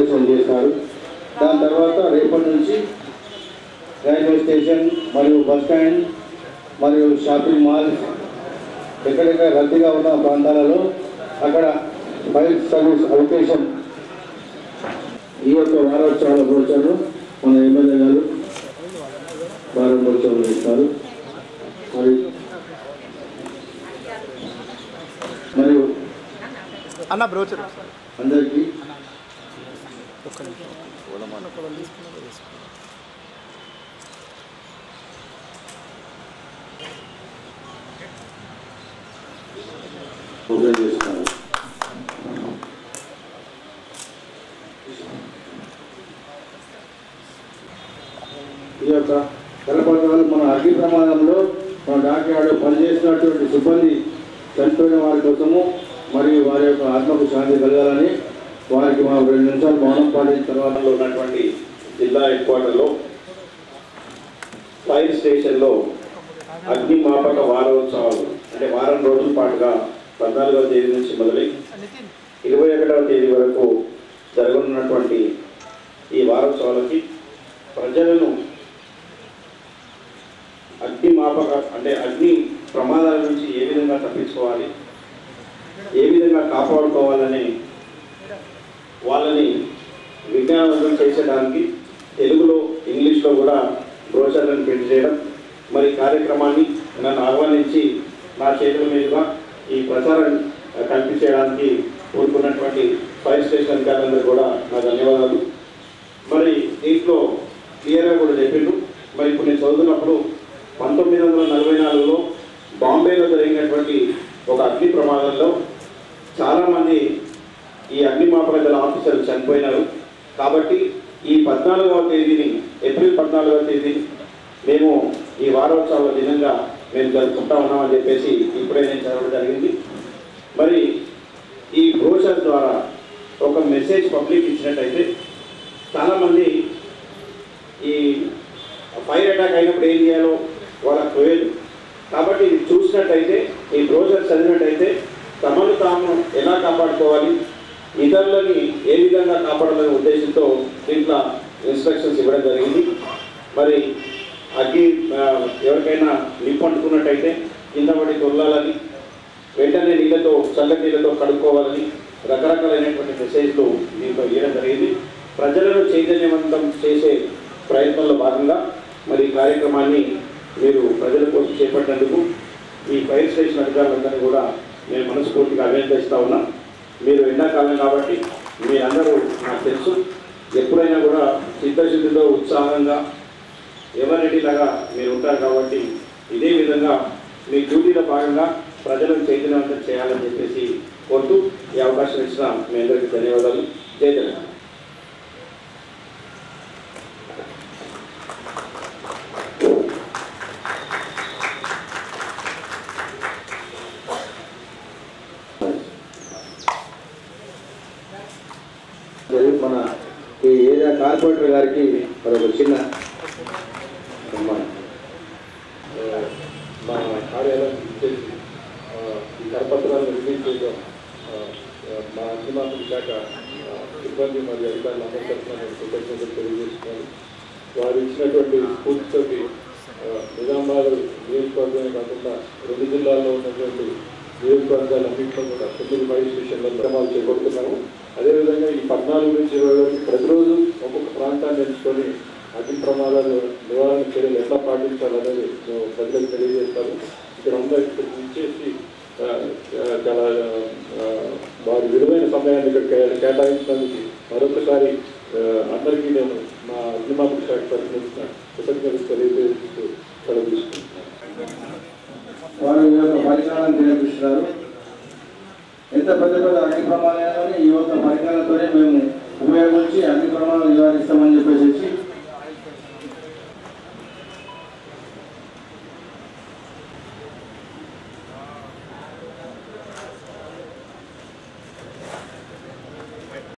Inauguration చేస్తారు దాని తర్వాత రేపటి నుంచి రైల్వే స్టేషన్ మరియు బస్ స్టాండ్ మరియు షాపింగ్ మాల్స్ ఎక్కడెక్కడ రద్దీగా ఉన్న ప్రాంతాలలో అక్కడ ఫైర్ సర్వీస్ అవకేషన్ ఈ యొక్క వారోత్సవాల బ్రోచర్లు మన ఎమ్మెల్యే గారు ప్రారంభోత్సవం ఇస్తారు మరి మరియు అన్న బ్రోచర్ అందరికీ ఓపెన్ చేస్తున్నారు ఈ యొక్క జలపథకాలు మన అగ్ని ప్రమాదంలో మన డాక్యార్డు పనిచేసినటువంటి సిబ్బంది చనిపోయిన వారి కోసము మరియు వారి యొక్క ఆత్మకు శాంతి కలగాలని వారికి మా రెండు నిమిషాలు మౌనం పాటించిన తర్వాత లో ఉన్నటువంటి జిల్లా హెడ్ క్వార్టర్లో ఫైర్ స్టేషన్లో అగ్నిమాపక వారోత్సవాలు అంటే వారం రోజుల పాటుగా పద్నాలుగవ తేదీ నుంచి మొదలై ఇరవై ఒకటవ తేదీ వరకు జరగనున్నటువంటి ఈ వారోత్సవాలకి ప్రజలను అగ్నిమాపక అంటే అగ్ని ప్రమాదాల నుంచి ఏ విధంగా తప్పించుకోవాలి ఏ విధంగా కాపాడుకోవాలని వాళ్ళని విజ్ఞానవంతం చేసేదానికి తెలుగులో ఇంగ్లీష్లో కూడా బ్రోచర్లను ప్రింట్ చేయడం మరి కార్యక్రమాన్ని నన్ను ఆహ్వానించి నా చేతుల మీదుగా ఈ ప్రచారం ఆ, కల్పించేయడానికి కోరుకున్నటువంటి ఫైర్ స్టేషన్ అధికారులందరూ కూడా నా ధన్యవాదాలు మరి దీంట్లో క్లియర్గా కూడా చెప్పిండు మరి ఇప్పుడు నేను చదువుతున్నప్పుడు పంతొమ్మిది వందల నలభై నాలుగులో బాంబేలో జరిగినటువంటి ఒక అగ్ని ప్రమాదంలో చాలామంది ఈ అగ్నిమాపక దళ ఆఫీసర్లు చనిపోయినారు కాబట్టి ఈ పద్నాలుగవ తేదీని ఏప్రిల్ పద్నాలుగవ తేదీని మేము ఈ వారోత్సవాల దినంగా మేము జరుపుకుంటా ఉన్నామని చెప్పేసి ఇప్పుడే నేను చదవడం జరిగింది మరి ఈ బ్రోషర్ ద్వారా ఒక మెసేజ్ పబ్లిక్ ఇచ్చినట్టయితే చాలామంది ఈ ఫైర్ అటాక్ అయినప్పుడు ఏం చేయాలో వాళ్ళకి తెలియదు కాబట్టి ఇది చూసినట్టయితే ఈ బ్రోషర్ చదివినట్టయితే తమను తాము ఎలా కాపాడుకోవాలి ఇతరులని ఏ విధంగా కాపాడాలనే ఉద్దేశంతో దీంట్లో ఇన్స్ట్రక్షన్స్ ఇవ్వడం జరిగింది మరి అగ్గి ఆ, ఎవరికైనా నిప్పు అంటుకున్నట్టయితే కింద పడి తొల్లాలని వెంటనే నీళ్ళతో చల్లటి నీళ్ళతో కడుక్కోవాలని రకరకాలైనటువంటి మెసేజ్లు దీంట్లో ఇవ్వడం జరిగింది ప్రజలను చైతన్యవంతం చేసే ప్రయత్నంలో భాగంగా మరి ఈ కార్యక్రమాన్ని మీరు ప్రజల కోసం చేపట్టినందుకు ఈ ఫైర్ స్టేషన్ అధికారులందరినీ కూడా నేను మనస్ఫూర్తిగా అభినందిస్తా ఉన్నా మీరు ఎండాకాలం కాబట్టి మీరందరూ నాకు తెలుసు ఎప్పుడైనా కూడా చిత్తశుద్ధితో ఉత్సాహంగా ఎవరిలాగా మీరు ఉంటారు కాబట్టి ఇదే విధంగా మీ డ్యూటీలో భాగంగా ప్రజలను చైతన్యవంతం చేయాలని చెప్పేసి కోరుతూ ఈ అవకాశం ఇచ్చిన మీ అందరికీ ధన్యవాదాలు జై తెలంగాణ మరి మన ఈ ఏరియా కార్పొరేటర్ గారికి మరి ఒక చిన్న సన్మానం. ఆ, మా కార్యాలయం ఇచ్చేసి ఆ, ఈ కరపత్రాలను రిలీజ్ చేయడం ఆ, ఆ, మా అగ్నిమాపక శాఖ ఆ, సిబ్బంది మరియు అధికారులు అందరి తరఫున నేను కృతజ్ఞతలు తెలియజేస్తున్నాను వారు ఇచ్చినటువంటి స్ఫూర్తితోటి ఆ, నిజామాబాద్ నియోజకవర్గమే కాకుండా రెండు జిల్లాల్లో ఉన్నటువంటి నియోజకవర్గాలన్నింటిలో కూడా తొమ్మిది ఫైర్ స్టేషన్ల క్రమాలు చేపడుతున్నాము అదేవిధంగా ఈ పద్నాలుగు నుంచి ఇరవై వరకు ప్రతిరోజు ఒక్కొక్క ప్రాంతాన్ని ఎంచుకొని అగ్ని ప్రమాదాలు నివారణ చర్యలు ఎట్లా పాటించాలనేది మేము ప్రజలకు తెలియజేస్తాము ఇక్కడ అందరూ ఇక్కడ ఇచ్చేసి ఆ, ఆ, చాలా ఆ, వారి విలువైన సమయాన్ని ఇక్కడ కే- కేటాయించినందుకు మరొకసారి ఆ, అందరికీ నేను మా అగ్నిమాపక శాఖ తరఫున కృతజ్ఞతలు తెలియజేస్తూ సెలవు తీసుకుంటున్నాను వారు ఈ యొక్క పరిజ్ఞానం నేర్పిస్తున్నారు ఎంత పెద్ద పెద్ద అగ్ని ప్రమాదాలు ఈ యొక్క పరిజ్ఞానంతోనే మేము ఉపయోగించి అగ్ని ప్రమాదాలు నివారిస్తామని చెప్పేసి